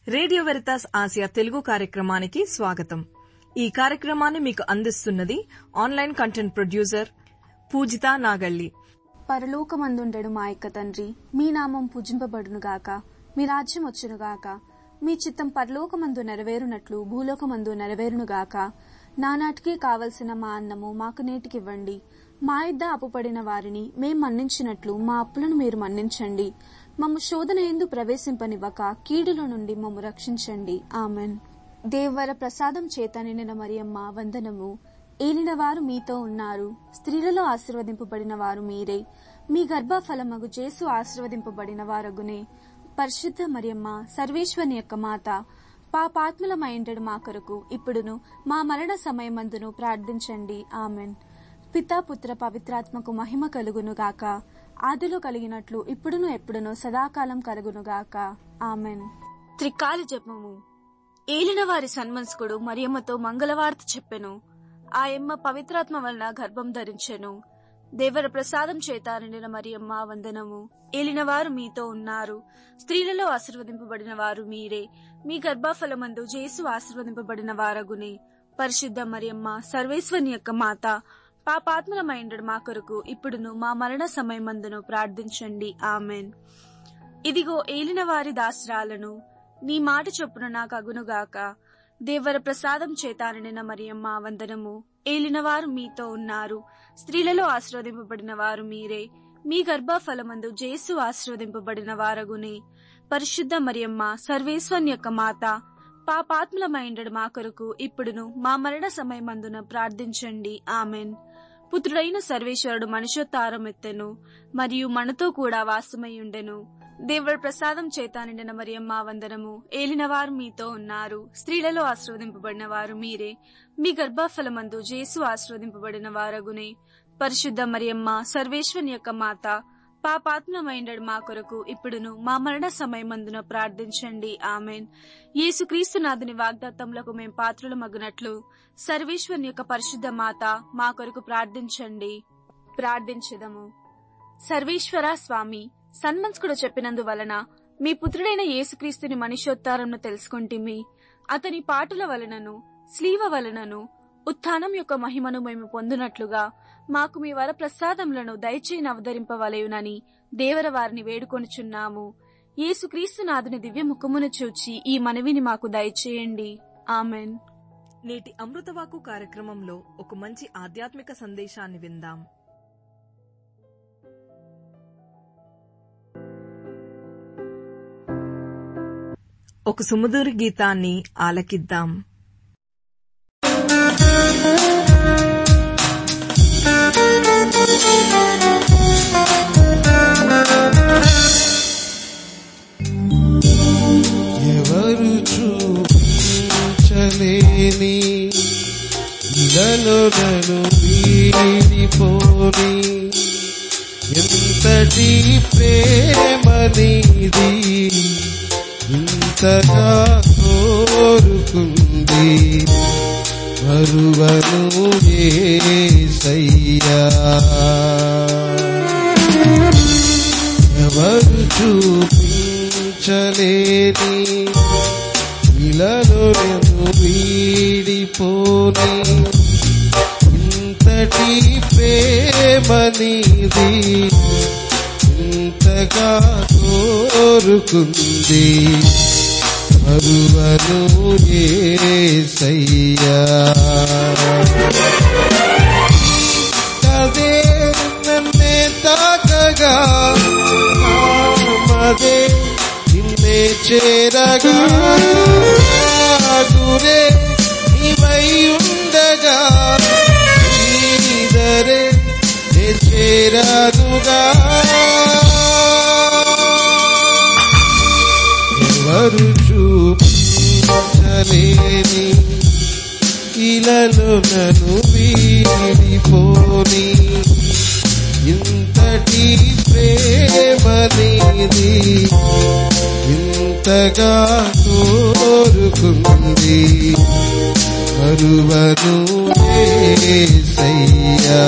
radio Veritas Asia Telugu కార్యక్రమానికి స్వాగతం ఈ కార్యక్రమాన్ని మీకు అందిస్తున్నది online content producer Pujitha Nagalli పరలోకమందుండెడు మా యొక్క తండ్రి మీ నామం పూజింపబడునుగాక మీ రాజ్యం వచ్చునుగాక మీ చిత్తం పరలోకమందు నెరవేరునట్లు భూలోకమందు నెరవేరునుగాక నానాటికి కావలసిన మా అన్నము మాకు నేటికివ్వండి మా ఇద్ద అప్పుపడిన వారిని మేం మన్నించినట్లు మా అప్పులను మీరు మన్నించండి మమ్ము శోధన ఎందు ప్రవేశింపనివ్వక కీడుల నుండి మమ్ము రక్షించండి ఆమెన్ దేవర ప్రసాదం చేత నిండిన మరియమ్మ వందనము ఏలినవారు మీతో ఉన్నారు స్త్రీలలో ఆశీర్వదింపబడిన వారు మీరే మీ గర్భఫలమగు జేసు ఆశీర్వదింపబడిన వారగునే పరిశుద్ధ మరియమ్మ సర్వేశ్వని యొక్క మాత పాపాత్ములమైండడు మా కొరకు ఇప్పుడును మా మరణ సమయమందును ప్రార్థించండి ఆమెన్ పితా పుత్ర పవిత్రాత్మకు మహిమ కలుగును గాక ఆదిలో కలిగినట్లు ఇప్పుడును ఎప్పుడును సదాకాలం కలుగును గాక ఆమెన్ త్రికాల జపము ఏలిన వారి సన్మనస్కుడు మరియమ్మతో మంగళవార్త చెప్పెను ఆ ఎమ్మ పవిత్రాత్మ వలన గర్భం ధరించెను దేవర ప్రసాదం చేత నిండిన మరియమ్మ వందనము ఏలినవారు మీతో ఉన్నారు స్త్రీలలో ఆశీర్వదింపబడిన వారు మీరే మీ గర్భఫలమందు జేసు ఆశీర్వదింపబడిన వారగునే పరిశుద్ధ మరియమ్మ సర్వేశ్వని యొక్క మాత పాపాత్మలమైండడు మా కొరకు ఇప్పుడును మా మరణ సమయమందును ప్రార్థించండి ఆమెన్ ఇదిగో ఏలిన వారి దాసరాలను నీ మాట చొప్పున నాకు అగునుగాక దేవర ప్రసాదం చేత నిండిన మరియమ్మ వందనము ఏలినవారు మీతో ఉన్నారు స్త్రీలలో ఆశీర్వదింపబడిన వారు మీరే మీ గర్భఫలమందు జేసు ఆశీర్వదింపబడిన వారగునే పరిశుద్ధ మరియమ్మ సర్వేశ్వన్ యొక్క మాత పాపాత్ములమైండడు మా కొరకు ఇప్పుడును మా మరణ సమయమందున ప్రార్థించండి ఆమెన్ పుత్రుడైన సర్వేశ్వరుడు మనుషోత్తారం ఎత్తెను మరియు మనతో కూడా వాసమయ్యుండెను దేవుడి ప్రసాదం చేత నిండిన మరియమ్మ వందనము ఏలినవారు మీతో ఉన్నారు స్త్రీలలో ఆశీర్వదింపబడిన వారు మీరే మీ గర్భఫలమందు జేసు ఆశీర్వదింపబడిన వారగునే పరిశుద్ధ మరియమ్మ సర్వేశ్వని యొక్క మాత పాపాత్మమైండడు మా కొరకు ఇప్పుడును మా మరణ సమయమందున ప్రార్థించండి ఆమెన్ యేసుక్రీస్తు నాథుని వాగ్దత్తములకు మేం పాత్రులు మగునట్లు సర్వేశ్వని యొక్క పరిశుద్ధ మాత మా కొరకు ప్రార్థించండి ప్రార్థించదము సర్వేశ్వర స్వామి సన్మంస్కుడు చెప్పినందువలన మీ పుత్రుడైన యేసుక్రీస్తుని మనుష్యోత్తారంను తెలుసుకుంటిమి అతని పాటుల వలనను స్లీవ వలనను ఉత్థానం యొక్క మహిమను మేము పొందునట్లుగా మాకు మీ వర ప్రసాదములను దయచేయని అవతరింపవలయునని దేవర వారిని వేడుకొనుచున్నాము యేసుక్రీస్తు నాథుని దివ్య ముఖమును చూచి ఈ మనవిని మాకు దయచేయండి ఆమెన్ నేటి అమృతవాకు కార్యక్రమంలో ఒక మంచి ఆధ్యాత్మిక సందేశాన్ని విందాం ఒక సుమధుర గీతాన్ని ఆలకిద్దాం ఎవరు చూపించలేని ఇలలో నన్ను వీడిపోని ఎంతటి ప్రేమ నీది ఇంతగా కోరుకుంది మరువను ఏసయ్యా ఎవరు చూపించలేని ఇలలో నేను వీడిపోని ఇంతటి ప్రేమ నీది ఇంతగా కోరుకుంది మరువను ఏసయ్యా కదే నన్నే తాకగా మదే నిన్నే చేరగా గురే నీవై ఉండగా నీదరే నే చేరదుగా ఎవరు చూపించలేని ఇలలో నన్ను వీడిపోని ఇంతటి ప్రేమ నీది ఇంతగా కోరుకుంది మరువను ఏసయ్యా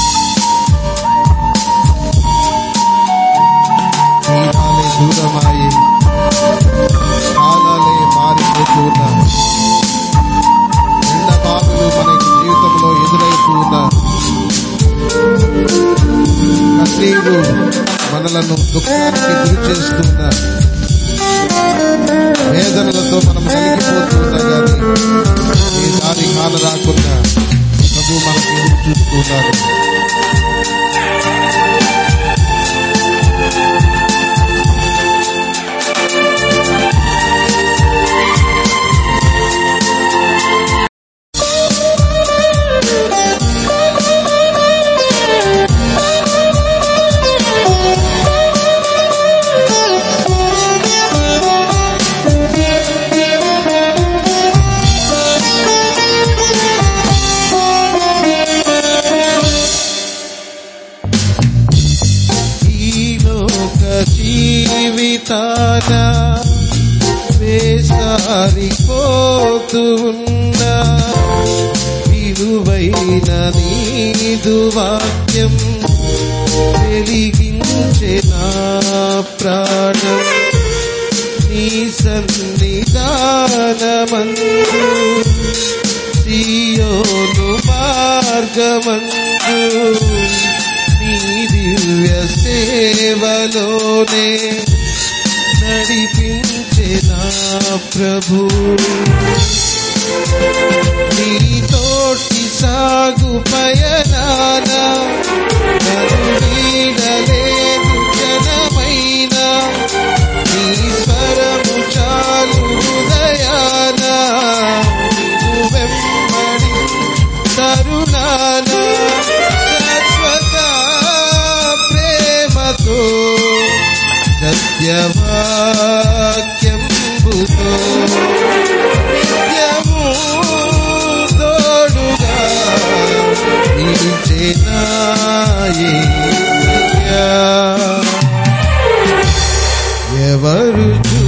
దూరమాయి దుఃఖానికి గురి చేస్తున్నా వేదనలతో మనం కలిగిపోతున్నా గాని ఏ దారి కాల రాకుండా ప్రభు మనకి ఎదురు చూస్తున్నారు ఈ లోక జీవితాన వేసారిపోతూ ఉన్నా విలువైన నీదు వాక్యం వెలిగించే నా ప్రాణం నీ సన్నిధానమందు సియోను మార్గమందు నీ దివ్య సేవలోనే నడిపించే నా ప్రభు నీ తోటి సాగు పయనాన నన్ను వీడలేదు జనమైన నీ స్వరము చాలు హృదయాన నిన్ను వెంబడి తరుణాన శాశ్వత ప్రేమతో సత్యవాక్యంబుతో నిత్యము తోడుగా నిలిచేనాయ్యా ఎవరు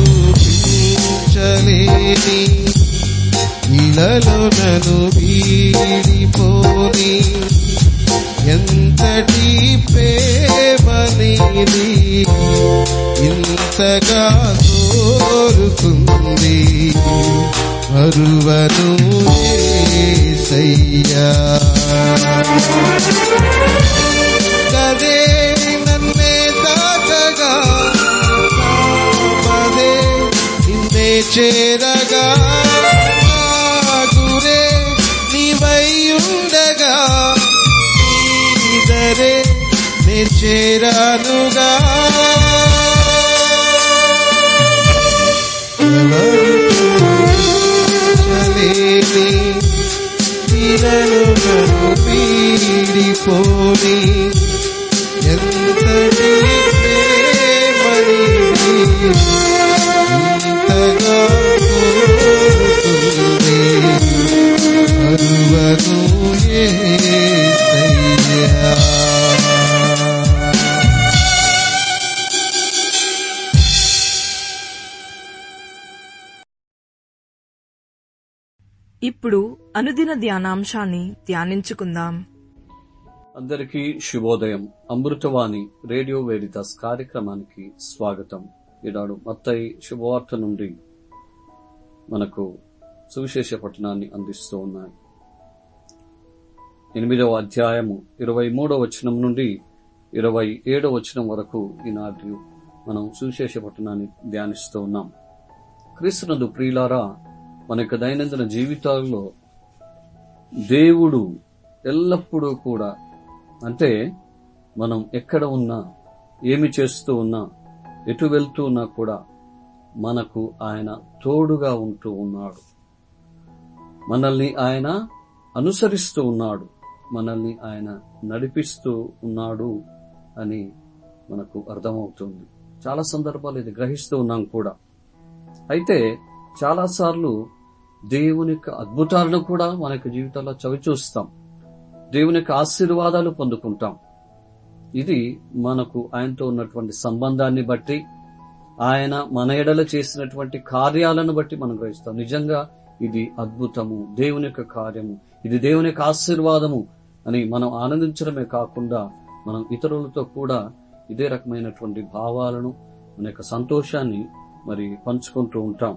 చూపించలేని ఇలలో నన్ను వీడిపోని ఎంతటి ప్రేమనిది ఇంతగా కోరుకుంది మరువను ఏసయ్యా కదే నన్నే తాకగా పదే నిన్నే చేరగా నా గురే నీవైయుండగా నీదరే నే చేరానుగా చలేని తీరను నన్ను పీడిపోని ఎంతటి ప్రేమని ఇంతగా కోరుతుంది అరువను యేసయ్యా ఇప్పుడు అనుదిన ధ్యానాంశాన్ని ధ్యానించుకుందాం అందరికీ శుభోదయం అమృతవాణి రేడియో వేదితాస్ కార్యక్రమానికి స్వాగతం ఈనాడు మత్తయి శుభవార్త నుండి మనకు సువిశేష పట్టణాన్ని అందిస్తూ ఉన్నాయి ఎనిమిదవ అధ్యాయము ఇరవై మూడవ వచనం నుండి ఇరవై ఏడవ వచనం వరకు ఈనాటి మనం సువిశేష పట్టణాన్ని ధ్యానిస్తూ ఉన్నాం క్రీస్తునందు ప్రియులారా మన యొక్క దైనందిన జీవితాల్లో దేవుడు ఎల్లప్పుడూ కూడా అంటే మనం ఎక్కడ ఉన్నా ఏమి చేస్తూ ఉన్నా ఎటు వెళ్తూ ఉన్నా కూడా మనకు ఆయన తోడుగా ఉంటూ ఉన్నాడు మనల్ని ఆయన అనుసరిస్తూ ఉన్నాడు మనల్ని ఆయన నడిపిస్తూ ఉన్నాడు అని మనకు అర్థమవుతుంది చాలా సందర్భాలు ఇది గ్రహిస్తూ ఉన్నాం కూడా అయితే చాలాసార్లు దేవుని యొక్క అద్భుతాలను కూడా మన యొక్క జీవితాల్లో చవి చూస్తాం దేవుని యొక్క ఆశీర్వాదాలు పొందుకుంటాం ఇది మనకు ఆయనతో ఉన్నటువంటి సంబంధాన్ని బట్టి ఆయన మన ఎడల చేసినటువంటి కార్యాలను బట్టి మనం గ్రహిస్తాం నిజంగా ఇది అద్భుతము దేవుని యొక్క కార్యము ఇది దేవుని యొక్క ఆశీర్వాదము అని మనం ఆనందించడమే కాకుండా మనం ఇతరులతో కూడా ఇదే రకమైనటువంటి భావాలను మన యొక్క సంతోషాన్ని మరి పంచుకుంటూ ఉంటాం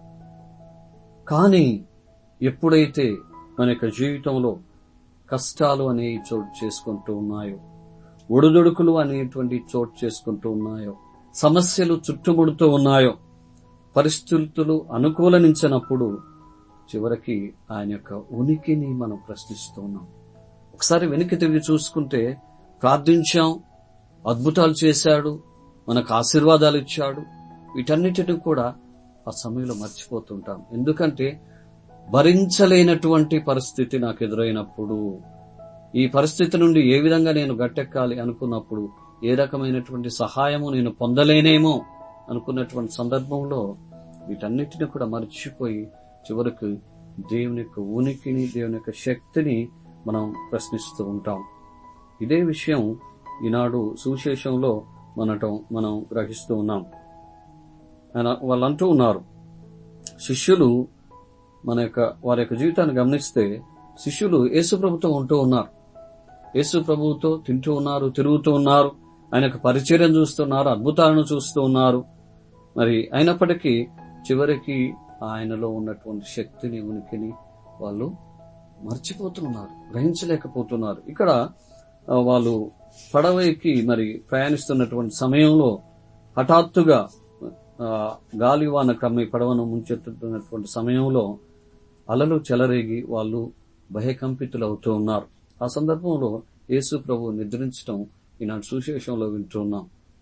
కానీ ఎప్పుడైతే మన యొక్క జీవితంలో కష్టాలు అనేవి చోటు చేసుకుంటూ ఉన్నాయో ఒడుదొడుకులు అనేటువంటి చోటు చేసుకుంటూ ఉన్నాయో సమస్యలు చుట్టుముడుతూ ఉన్నాయో పరిస్థితులు అనుకూలనించినప్పుడు చివరికి ఆయన యొక్క ఉనికిని మనం ప్రశ్నిస్తూ ఉన్నాం ఒకసారి వెనక్కి తిరిగి చూసుకుంటే ప్రార్థించాం అద్భుతాలు చేశాడు మనకు ఆశీర్వాదాలు ఇచ్చాడు వీటన్నిటిని కూడా ఆ సమయంలో మర్చిపోతుంటాం ఎందుకంటే భరించలేనటువంటి పరిస్థితి నాకు ఎదురైనప్పుడు ఈ పరిస్థితి నుండి ఏ విధంగా నేను గట్టెక్కాలి అనుకున్నప్పుడు ఏ రకమైనటువంటి సహాయము నేను పొందలేనేమో అనుకున్నటువంటి సందర్భంలో వీటన్నిటిని కూడా మర్చిపోయి చివరికి దేవుని యొక్క ఉనికిని దేవుని యొక్క శక్తిని మనం ప్రశ్నిస్తూ ఉంటాం ఇదే విషయం ఈనాడు సువిశేషంలో మనటం మనం గ్రహిస్తూ ఉన్నాం ఆయన వాళ్ళు అంటూ ఉన్నారు శిష్యులు మన యొక్క వారి యొక్క జీవితాన్ని గమనిస్తే శిష్యులు యేసు ప్రభుతో ఉంటూ ఉన్నారు యేసు ప్రభువుతో తింటూ ఉన్నారు తిరుగుతూ ఉన్నారు ఆయన యొక్క పరిచర్యం చూస్తున్నారు అద్భుతాలను చూస్తూ ఉన్నారు మరి అయినప్పటికీ చివరికి ఆయనలో ఉన్నటువంటి శక్తిని ఉనికిని వాళ్ళు మర్చిపోతున్నారు గ్రహించలేకపోతున్నారు ఇక్కడ ఆ, వాళ్ళు పడవకి మరి ప్రయాణిస్తున్నటువంటి సమయంలో హఠాత్తుగా ఆ, గాలివాన కమ్మి పడవను ముంచెత్తుతున్నటువంటి సమయంలో అలలు చెలరేగి వాళ్ళు భయకంపితులు అవుతూ ఉన్నారు ఆ సందర్భంలో యేసు ప్రభు నిద్రించడం ఈనాడు సుశేషంలో వింటూ ఉన్నాం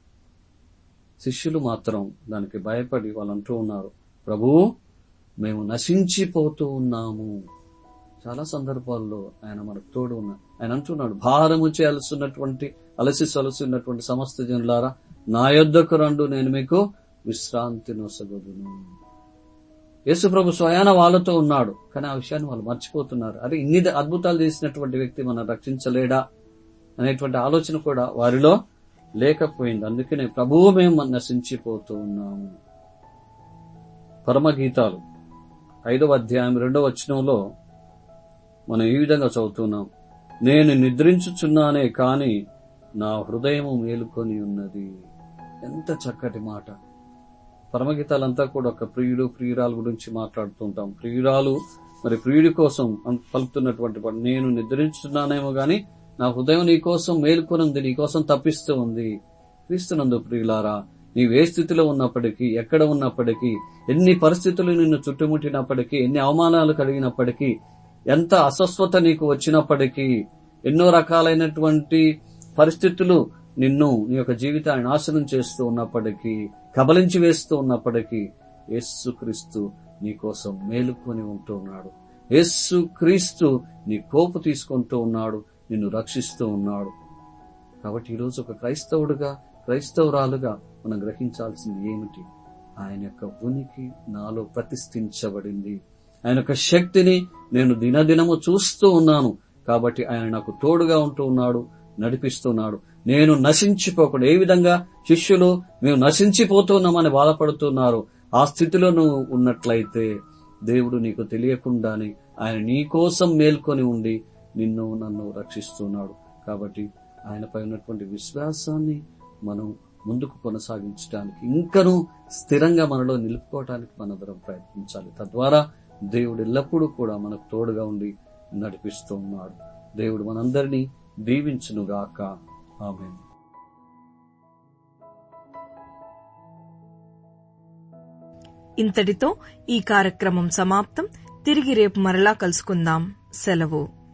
శిష్యులు మాత్రం దానికి భయపడి వాళ్ళు అంటూ ఉన్నారు ప్రభువు మేము నశించిపోతూ ఉన్నాము చాలా సందర్భాల్లో ఆయన మనకు తోడు ఉన్నారు ఆయన అంటున్నాడు భారము చేయాల్సినటువంటి అలసి సొలసినటువంటి సమస్త జనులారా నా యొద్దకు రండు నేను మీకు విశ్రాంతి నొసగదును యేసుప్రభు స్వయాన వాళ్ళతో ఉన్నాడు కానీ ఆ విషయాన్ని వాళ్ళు మర్చిపోతున్నారు అరే ఇన్ని అద్భుతాలు చేసినటువంటి వ్యక్తి మనం రక్షించలేడా అనేటువంటి ఆలోచన కూడా వారిలో లేకపోయింది అందుకనే ప్రభువు మేము నశించిపోతూ ఉన్నాము పరమగీతాలు ఐదవ అధ్యాయం రెండవ వచనంలో మనం ఈ విధంగా చదువుతున్నాం నేను నిద్రించుచున్నానే కాని నా హృదయము మేలుకొని ఉన్నది ఎంత చక్కటి మాట పరమగీతాలంతా కూడా ఒక ప్రియుడు ప్రియురాలు గురించి మాట్లాడుతుంటాం ప్రియురాలు మరి ప్రియుడి కోసం అం- పలుకుతున్నటువంటి వాడు నేను నిద్రించున్నానేమో గాని నా హృదయం నీ కోసం మేలుకొనుంది నీ కోసం తప్పిస్తూ ఉంది క్రీస్తునందు ప్రియులారా నీవు ఏ స్థితిలో ఉన్నప్పటికీ ఎక్కడ ఉన్నప్పటికీ ఎన్ని పరిస్థితులు నిన్ను చుట్టుముట్టినప్పటికీ ఎన్ని అవమానాలు కలిగినప్పటికీ ఎంత అస్వస్థత నీకు వచ్చినప్పటికీ ఎన్నో రకాలైనటువంటి పరిస్థితులు నిన్ను నీ యొక్క జీవితాన్ని నాశనం చేస్తూ ఉన్నప్పటికీ కబలించి వేస్తూ ఉన్నప్పటికీ యేసు క్రీస్తు నీ కోసం మేలుకొని ఉంటూ ఉన్నాడు యేసు క్రీస్తు నీ కోపు తీసుకుంటూ ఉన్నాడు నిన్ను రక్షిస్తూ ఉన్నాడు కాబట్టి ఈరోజు ఒక క్రైస్తవుడుగా క్రైస్తవురాలుగా మనం గ్రహించాల్సింది ఏమిటి ఆయన యొక్క ఉనికి నాలో ప్రతిష్ఠించబడింది ఆయన యొక్క శక్తిని నేను దినదినము చూస్తూ ఉన్నాను కాబట్టి ఆయన నాకు తోడుగా ఉంటూ ఉన్నాడు నడిపిస్తున్నాడు నేను నశించిపోకుండా ఏ విధంగా శిష్యులు మేము నశించిపోతున్నామని బాధపడుతున్నారు ఆ స్థితిలో నువ్వు ఉన్నట్లయితే దేవుడు నీకు తెలియకుండానే ఆయన నీ కోసం మేల్కొని ఉండి నిన్ను నన్ను రక్షిస్తున్నాడు కాబట్టి ఆయనపై ఉన్నటువంటి విశ్వాసాన్ని మనం ముందుకు కొనసాగించడానికి ఇంకనూ స్థిరంగా మనలో నిలుపుకోవటానికి మనందరం ప్రయత్నించాలి తద్వారా దేవుడు ఎల్లప్పుడూ కూడా మనకు తోడుగా ఉండి నడిపిస్తూ ఉన్నాడు దేవుడు మనందరినీ దీవించునుగాక ఆమె ఇంతటితో ఈ కార్యక్రమం సమాప్తం తిరిగి రేపు మరలా కలుసుకుందాం సెలవు